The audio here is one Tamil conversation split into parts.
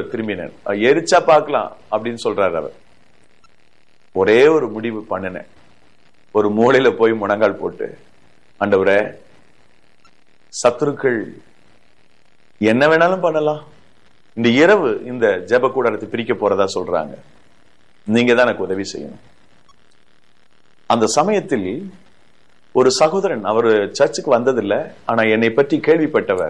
திரும்பினேன் எரிச்சா பார்க்கலாம் அப்படின்னு சொல்றாரு அவர் ஒரே ஒரு முடிவு பண்ணினேன் ஒரு மூலையில போய் முழங்கால் போட்டு ஆண்டவரே சத்துருக்கள் என்ன வேணாலும் பண்ணலாம் இந்த இரவு இந்த ஜெப கூடாரத்தை பிரிக்க போறதா சொல்றாங்க நீங்க தான் எனக்கு உதவி செய்யணும் அந்த சமயத்தில் ஒரு சகோதரன் அவர் சர்ச்சுக்கு வந்ததில்லை ஆனா என்னை பற்றி கேள்விப்பட்டவர்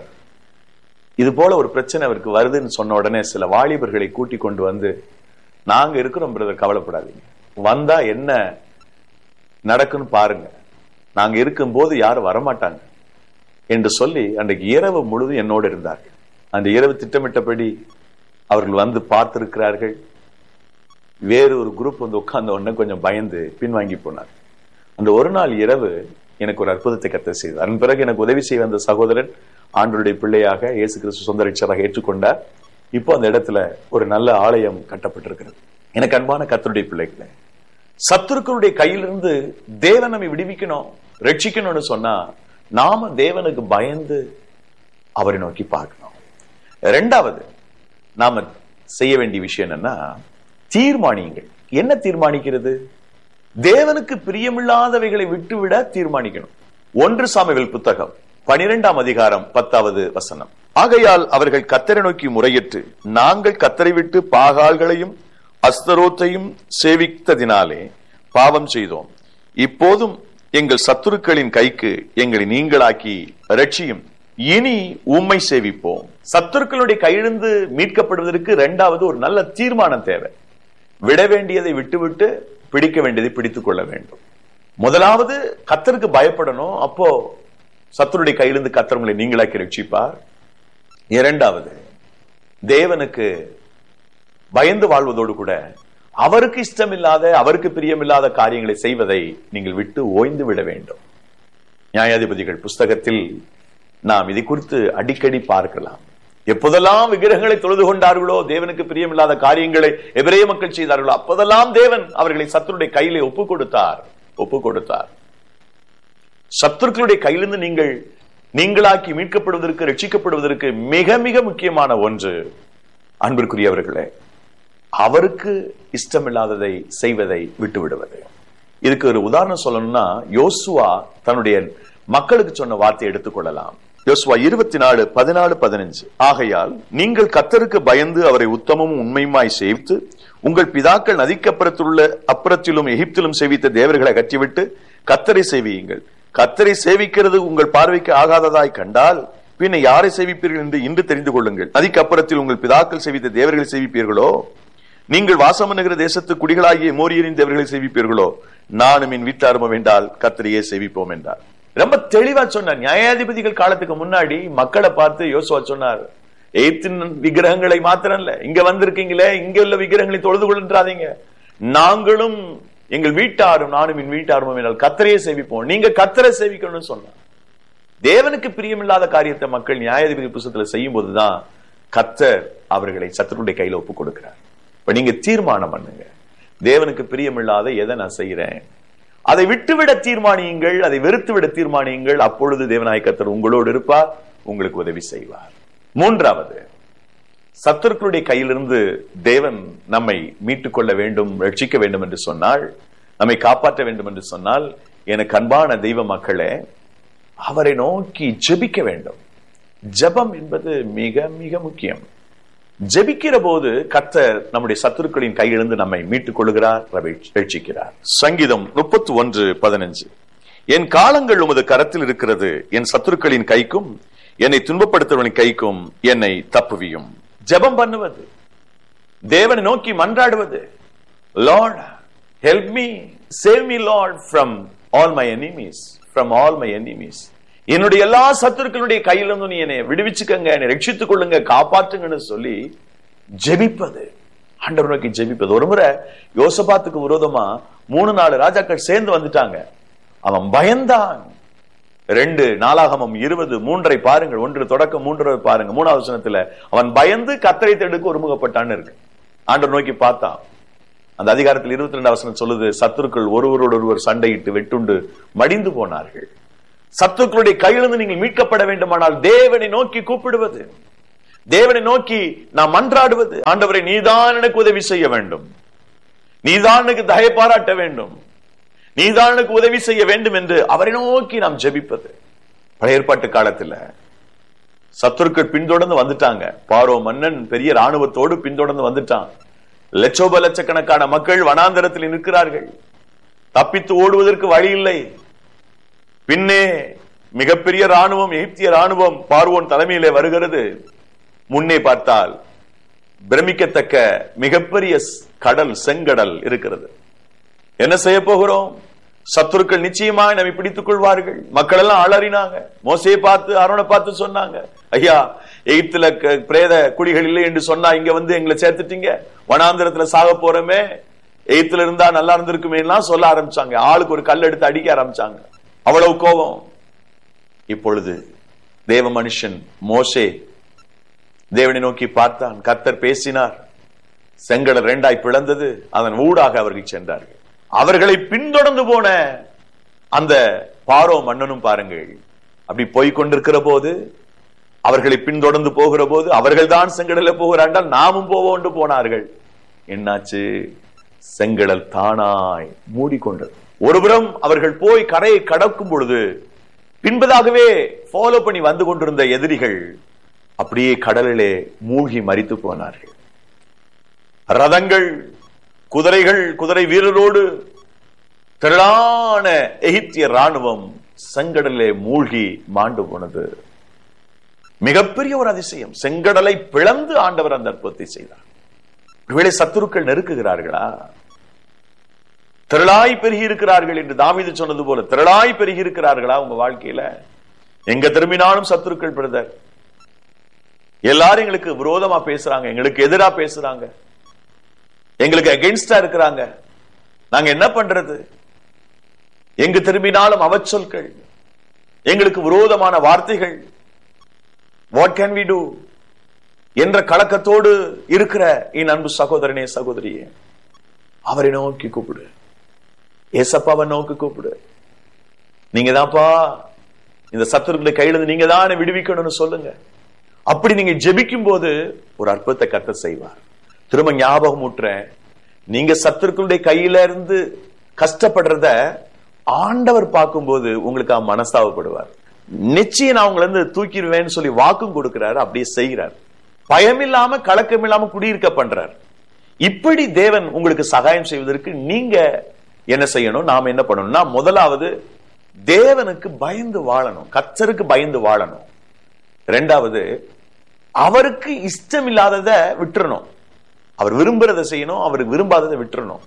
இது போல ஒரு பிரச்சனை அவருக்கு வருதுன்னு சொன்ன உடனே சில வாலிபர்களை கூட்டி கொண்டு வந்து நாங்க இருக்கிறோம் பிரதர் கவலைப்படாதீங்க வந்தா என்ன நடக்குன்னு பாருங்க நாங்க இருக்கும்போது யாரும் வரமாட்டாங்க என்று சொல்லி அன்றைக்கு இரவு முழுதும் என்னோடு இருந்தார்கள் அந்த இரவு திட்டமிட்டபடி அவர்கள் வந்து பார்த்திருக்கிறார்கள் வேறு ஒரு குரூப் வந்து உட்கார்ந்த உடனே கொஞ்சம் பயந்து பின்வாங்கி போனார் அந்த ஒரு நாள் இரவு எனக்கு ஒரு அற்புதத்தை கத்த செய்தார் அதன் பிறகு எனக்கு உதவி செய்ய வந்த சகோதரன் ஆண்டருடைய பிள்ளையாக இயேசு கிறிஸ்து சொந்த ரட்சராக ஏற்றுக்கொண்டார் இப்போ அந்த இடத்துல ஒரு நல்ல ஆலயம் கட்டப்பட்டிருக்கிறது எனக்கு அன்பான கத்தருடைய பிள்ளைகளே சத்துருக்களுடைய கையிலிருந்து தேவன் நம்மை விடுவிக்கணும் ரட்சிக்கணும்னு சொன்னா நாம தேவனுக்கு பயந்து அவரை நோக்கி பார்க்கணும் ரெண்டாவது நாம செய்ய வேண்டிய விஷயம் என்னன்னா தீர்மானியுங்கள் என்ன தீர்மானிக்கிறது தேவனுக்கு பிரியமில்லாதவைகளை விட்டுவிட தீர்மானிக்கணும் ஒன்று சாமிகள் புத்தகம் பனிரெண்டாம் அதிகாரம் பத்தாவது வசனம் ஆகையால் அவர்கள் கத்தரை நோக்கி முறையிட்டு நாங்கள் கத்தரை விட்டு பாகால்களையும் அஸ்தரோத்தையும் சேவித்ததினாலே பாவம் செய்தோம் இப்போதும் எங்கள் சத்துருக்களின் கைக்கு எங்களை நீங்களாக்கி ரட்சியும் இனி உம்மை சேவிப்போம் சத்துருக்களுடைய கையிலிருந்து மீட்கப்படுவதற்கு இரண்டாவது ஒரு நல்ல தீர்மானம் தேவை விட வேண்டியதை விட்டுவிட்டு பிடிக்க வேண்டியதை பிடித்துக் கொள்ள வேண்டும் முதலாவது கத்தருக்கு பயப்படணும் அப்போ சத்துருடைய கையிலிருந்து கத்தரங்களை நீங்களாக்கி ரட்சிப்பார் இரண்டாவது தேவனுக்கு பயந்து வாழ்வதோடு கூட அவருக்கு இஷ்டமில்லாத அவருக்கு பிரியமில்லாத காரியங்களை செய்வதை நீங்கள் விட்டு ஓய்ந்து விட வேண்டும் நியாயாதிபதிகள் புஸ்தகத்தில் நாம் இதை குறித்து அடிக்கடி பார்க்கலாம் எப்போதெல்லாம் விக்கிரகங்களை தொழுது கொண்டார்களோ தேவனுக்கு பிரியமில்லாத காரியங்களை எபிரேய மக்கள் செய்தார்களோ அப்போதெல்லாம் தேவன் அவர்களை சத்துருடைய கையிலே ஒப்பு கொடுத்தார் ஒப்பு கொடுத்தார் சத்துருக்களுடைய கையிலிருந்து நீங்கள் நீங்களாக்கி மீட்கப்படுவதற்கு ரட்சிக்கப்படுவதற்கு மிக மிக முக்கியமான ஒன்று அன்பிற்குரியவர்களே அவருக்கு இஷ்டமில்லாததை செய்வதை விட்டு விடுவது இதுக்கு ஒரு உதாரணம் சொல்லணும்னா யோசுவா தன்னுடைய மக்களுக்கு சொன்ன வார்த்தையை எடுத்துக்கொள்ளலாம் யோசுவா இருபத்தி நாலு பதினாலு பதினஞ்சு ஆகையால் நீங்கள் கத்தருக்கு பயந்து அவரை உத்தமமும் உண்மையுமாய் சேவித்து உங்கள் பிதாக்கள் நதிக்கப்புறத்துள்ள அப்புறத்திலும் எகிப்திலும் சேவித்த தேவர்களை கற்றிவிட்டு கத்தரை சேவியுங்கள் கத்தரை சேவிக்கிறது உங்கள் பார்வைக்கு ஆகாததாய் கண்டால் பின்ன யாரை சேவிப்பீர்கள் என்று இன்று தெரிந்து கொள்ளுங்கள் நதிக்கு அப்புறத்தில் உங்கள் பிதாக்கள் சேவித்த தேவர்களை சேவிப்பீர்களோ நீங்கள் வாசமனுகிற தேசத்து குடிகளாகிய மோரியரின் தேவர்களை சேவிப்பீர்களோ நானும் என் வீட்டாருமோ வேண்டால் கத்தரையே சேவிப்போம் என்றார் ரொம்ப தெளிவா சொன்னார் நியாயாதிபதிகள் காலத்துக்கு முன்னாடி மக்களை பார்த்து யோசுவா சொன்னார் எய்த்தின் விக்கிரகங்களை மாத்திரம் இல்ல இங்க வந்திருக்கீங்களே இங்க உள்ள விக்கிரகங்களை தொழுது கொள்ளாதீங்க நாங்களும் எங்கள் வீட்டாரும் நானும் என் வீட்டாரும் என்றால் கத்தரையே சேவிப்போம் நீங்க கத்தரை சேவிக்கணும்னு சொன்னார் தேவனுக்கு பிரியமில்லாத காரியத்தை மக்கள் நியாயாதிபதி புத்தகத்துல செய்யும் போதுதான் கத்தர் அவர்களை சத்துருடைய கையில ஒப்பு கொடுக்கிறார் இப்ப நீங்க தீர்மானம் பண்ணுங்க தேவனுக்கு பிரியமில்லாத எதை நான் செய்யறேன் அதை விட்டுவிட தீர்மானியுங்கள் அதை வெறுத்துவிட தீர்மானியுங்கள் அப்பொழுது தேவநாய கத்தர் உங்களோடு இருப்பார் உங்களுக்கு உதவி செய்வார் மூன்றாவது சத்துருக்களுடைய கையிலிருந்து தேவன் நம்மை மீட்டுக் கொள்ள வேண்டும் ரட்சிக்க வேண்டும் என்று சொன்னால் நம்மை காப்பாற்ற வேண்டும் என்று சொன்னால் எனக்கு அன்பான தெய்வ மக்களே அவரை நோக்கி ஜெபிக்க வேண்டும் ஜெபம் என்பது மிக மிக முக்கியம் ஜெபிக்கிற போது கர்த்தர் நம்முடைய சத்துருக்களின் கையிலிருந்து நம்மை மீட்டுக் கொள்கிறார் ரட்சிக்கிறார் சங்கீதம் முப்பத்தி ஒன்று பதினஞ்சு என் காலங்கள் உமது கரத்தில் இருக்கிறது என் சத்துருக்களின் கைக்கும் என்னை துன்பப்படுத்துவனின் கைக்கும் என்னை தப்புவியும் ஜெபம் பண்ணுவது தேவனை நோக்கி மன்றாடுவது Lord help me save me Lord from all my enemies from all my enemies என்னுடைய எல்லா சத்துருக்களுடைய கையிலிருந்து நீ என்னை விடுவிச்சுக்கங்க என்னை ரட்சித்துக் கொள்ளுங்க காப்பாற்றுங்கன்னு சொல்லி ஜெபிப்பது ஆண்டவர் நோக்கி ஜெபிப்பது ஒரு முறை யோசபாத்துக்கு விரோதமா மூணு நாலு ராஜாக்கள் சேர்ந்து வந்துட்டாங்க அவன் பயந்தான் ரெண்டு நாளாகமம் இருபது மூன்றை பாருங்கள் ஒன்று தொடக்கம் மூன்றாவது பாருங்க மூணாவது வசனத்துல அவன் பயந்து கத்தரை தேடுக்கு ஒருமுகப்பட்டான்னு இருக்கு ஆண்டவர் நோக்கி பார்த்தான் அந்த அதிகாரத்தில் இருபத்தி ரெண்டு வசனம் சொல்லுது சத்துருக்கள் ஒருவரோடு ஒருவர் சண்டையிட்டு வெட்டுண்டு மடிந்து போனார்கள் சத்துருக்களுடைய கையிலிருந்து நீங்கள் மீட்கப்பட வேண்டுமானால் தேவனை நோக்கி கூப்பிடுவது தேவனை நோக்கி நாம் மன்றாடுவது ஆண்டவரை நீதான் எனக்கு உதவி செய்ய வேண்டும் நீதான் எனக்கு தயை பாராட்ட வேண்டும் நீதான் எனக்கு உதவி செய்ய வேண்டும் என்று அவரை நோக்கி நாம் ஜெபிப்பது பழைய ஏற்பாட்டு காலத்துல சத்துருக்கள் பின்தொடர்ந்து வந்துட்டாங்க பாரோ மன்னன் பெரிய ராணுவத்தோடு பின்தொடர்ந்து வந்துட்டான் லட்சோப லட்சக்கணக்கான மக்கள் வனாந்தரத்தில் நிற்கிறார்கள் தப்பித்து ஓடுவதற்கு வழி இல்லை பின்னே மிகப்பெரிய ராணுவம் எகிப்திய ராணுவம் பார்வோன் தலைமையிலே வருகிறது முன்னே பார்த்தால் பிரமிக்கத்தக்க மிகப்பெரிய கடல் செங்கடல் இருக்கிறது என்ன செய்ய போகிறோம் சத்துருக்கள் நிச்சயமாக நம்மை பிடித்துக் கொள்வார்கள் மக்கள் எல்லாம் அலறினாங்க மோசையை பார்த்து அருணை பார்த்து சொன்னாங்க ஐயா எகிப்துல பிரேத குடிகள் இல்லை என்று சொன்னா இங்க வந்து எங்களை சேர்த்துட்டீங்க வனாந்திரத்துல சாக போறோமே எகிப்துல இருந்தா நல்லா இருந்திருக்குமே எல்லாம் சொல்ல ஆரம்பிச்சாங்க ஆளுக்கு ஒரு கல் எடுத்து அடிக்க ஆரம்பிச்சாங்க அவ்வளவு கோபம் இப்பொழுது தேவ மனுஷன் மோசே தேவனை நோக்கி பார்த்தான் கர்த்தர் பேசினார் செங்கடல் ரெண்டாய் பிளந்தது அதன் ஊடாக அவர்கள் சென்றார்கள் அவர்களை பின்தொடர்ந்து போன அந்த பாரோ மன்னனும் பாருங்கள் அப்படி போய் கொண்டிருக்கிற போது அவர்களை பின்தொடர்ந்து போகிற போது அவர்கள் தான் செங்கடல போகிறாண்டால் நாமும் போவோண்டு போனார்கள் என்னாச்சு செங்கடல் தானாய் மூடிக்கொண்டது ஒருபுறம் அவர்கள் போய் கரையை கடக்கும் பொழுது பின்பதாகவே ஃபாலோ பண்ணி வந்து கொண்டிருந்த எதிரிகள் அப்படியே கடலிலே மூழ்கி மறித்து போனார்கள் ரதங்கள் குதிரைகள் குதிரை வீரரோடு திரளான எகிப்திய ராணுவம் செங்கடலே மூழ்கி மாண்டு போனது மிகப்பெரிய ஒரு அதிசயம் செங்கடலை பிளந்து ஆண்டவர் அந்த அற்புதத்தை செய்தார் ஒருவேளை சத்துருக்கள் நெருக்குகிறார்களா திரளாய் பெருகி இருக்கிறார்கள் என்று தாவிது சொன்னது போல திரளாய் பெருகி இருக்கிறார்களா உங்க வாழ்க்கையில எங்க திரும்பினாலும் சத்துருக்கள் பிரதர் எல்லாரும் எங்களுக்கு விரோதமா பேசுறாங்க எங்களுக்கு எதிரா பேசுறாங்க எங்களுக்கு அகென்ஸ்டா இருக்கிறாங்க நாங்க என்ன பண்றது எங்கு திரும்பினாலும் அவச்சொற்கள் எங்களுக்கு விரோதமான வார்த்தைகள் வாட் கேன் வி டூ என்ற கலக்கத்தோடு இருக்கிற என் அன்பு சகோதரனே சகோதரியே அவரை நோக்கி கூப்பிடு ஏசப்பாவை நோக்கி கூப்பிடு நீங்க தான்ப்பா இந்த சத்துருக்களை கையிலிருந்து நீங்க தான் விடுவிக்கணும்னு சொல்லுங்க அப்படி நீங்க ஜெபிக்கும் போது ஒரு அற்புதத்தை கத்த செய்வார் திரும்ப ஞாபகம் ஊட்டுறேன் நீங்க சத்துருக்களுடைய கையில இருந்து கஷ்டப்படுறத ஆண்டவர் பார்க்கும்போது உங்களுக்கு மனஸ்தாபப்படுவார் நிச்சயம் நான் உங்களை இருந்து தூக்கிடுவேன்னு சொல்லி வாக்கும் கொடுக்கிறாரு அப்படியே செய்கிறார் பயம் இல்லாம கலக்கம் இல்லாம குடியிருக்க பண்றார் இப்படி தேவன் உங்களுக்கு சகாயம் செய்வதற்கு நீங்க என்ன செய்யணும் நாம என்ன பண்ணணும்னா முதலாவது தேவனுக்கு பயந்து வாழணும் கத்தருக்கு பயந்து வாழணும் ரெண்டாவது அவருக்கு இஷ்டம் இல்லாதத விட்டுறணும் அவர் விரும்புறதை செய்யணும் அவருக்கு விரும்பாததை விட்டுறணும்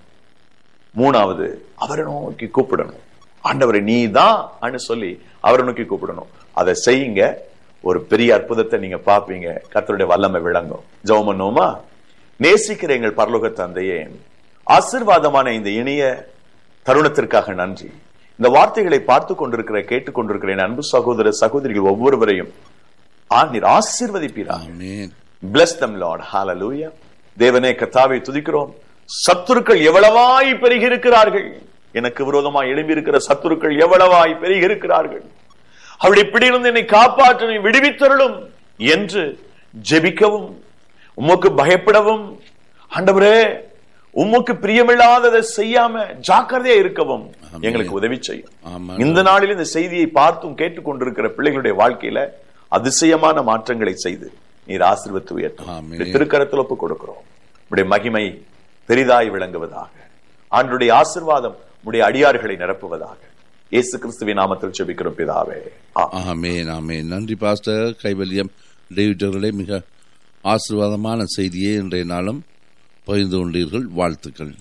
மூணாவது அவரை நோக்கி கூப்பிடணும் ஆண்டவரை நீ தான் சொல்லி அவரை நோக்கி கூப்பிடணும் அதை செய்யுங்க ஒரு பெரிய அற்புதத்தை நீங்க பாப்பீங்க கத்தருடைய வல்லமை விளங்கும் ஜெவமனோமா நேசிக்கிற எங்கள் பரலோக தந்தையே ஆசிர்வாதமான இந்த இனிய தருணத்திற்காக நன்றி இந்த வார்த்தைகளை பார்த்து கொண்டிருக்கிற கேட்டுக் கொண்டிருக்கிற என் அன்பு சகோதர சகோதரிகள் ஒவ்வொருவரையும் ஆண்டீர் ஆசிர்வதிப்பீராக பிளஸ் தம் லார்ட் ஹalleluya தேவனே கர்த்தாவை துதிக்கிறோம் சத்துருக்கள் எவ்வளவாய் பெருகி இருக்கிறார்கள் எனக்கு விரோதமாய் எழும்பி இருக்கிற சத்துருக்கள் எவ்வளவாய் பெருகி இருக்கிறார்கள் அவருடைய பிடியிலிருந்து என்னை காப்பாற்ற விடுவித்தருளும் என்று ஜெபிக்கவும் உமக்கு பயப்படவும் ஆண்டவரே உமக்கு பிரியமில்லாததை செய்யாம ஜாக்கிரதையா இருக்கவும் எங்களுக்கு உதவி செய்யும் இந்த நாளில் இந்த செய்தியை பார்த்தும் கேட்டுக்கொண்டிருக்கிற பிள்ளைகளுடைய வாழ்க்கையில அதிசயமான மாற்றங்களை செய்து நீர் ஆசிர்வத்து உயர்த்தும் திருக்கரத்தில் ஒப்பு கொடுக்கிறோம் உடைய மகிமை பெரிதாய் விளங்குவதாக ஆண்டுடைய ஆசிர்வாதம் உடைய அடியார்களை நிரப்புவதாக இயேசு கிறிஸ்துவின் நாமத்தில் செபிக்கிறோம் பிதாவே ஆமேன் ஆமேன் நன்றி பாஸ்டர் கைவல்யம் டேவிட் அவர்களே மிக ஆசீர்வாதமான செய்தியை இன்றைய நாளும் பகிர்ந்து கொண்டீர்கள் வாழ்த்துக்கள்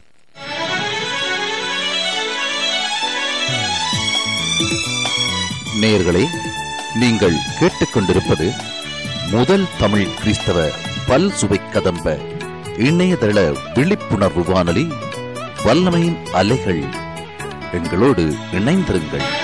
நேயர்களே நீங்கள் கேட்டுக்கொண்டிருப்பது முதல் தமிழ் கிறிஸ்தவ பல் சுவை கதம்ப இணையதள விழிப்புணர்வு வானொலி வல்லமையின் அலைகள் எங்களோடு இணைந்திருங்கள்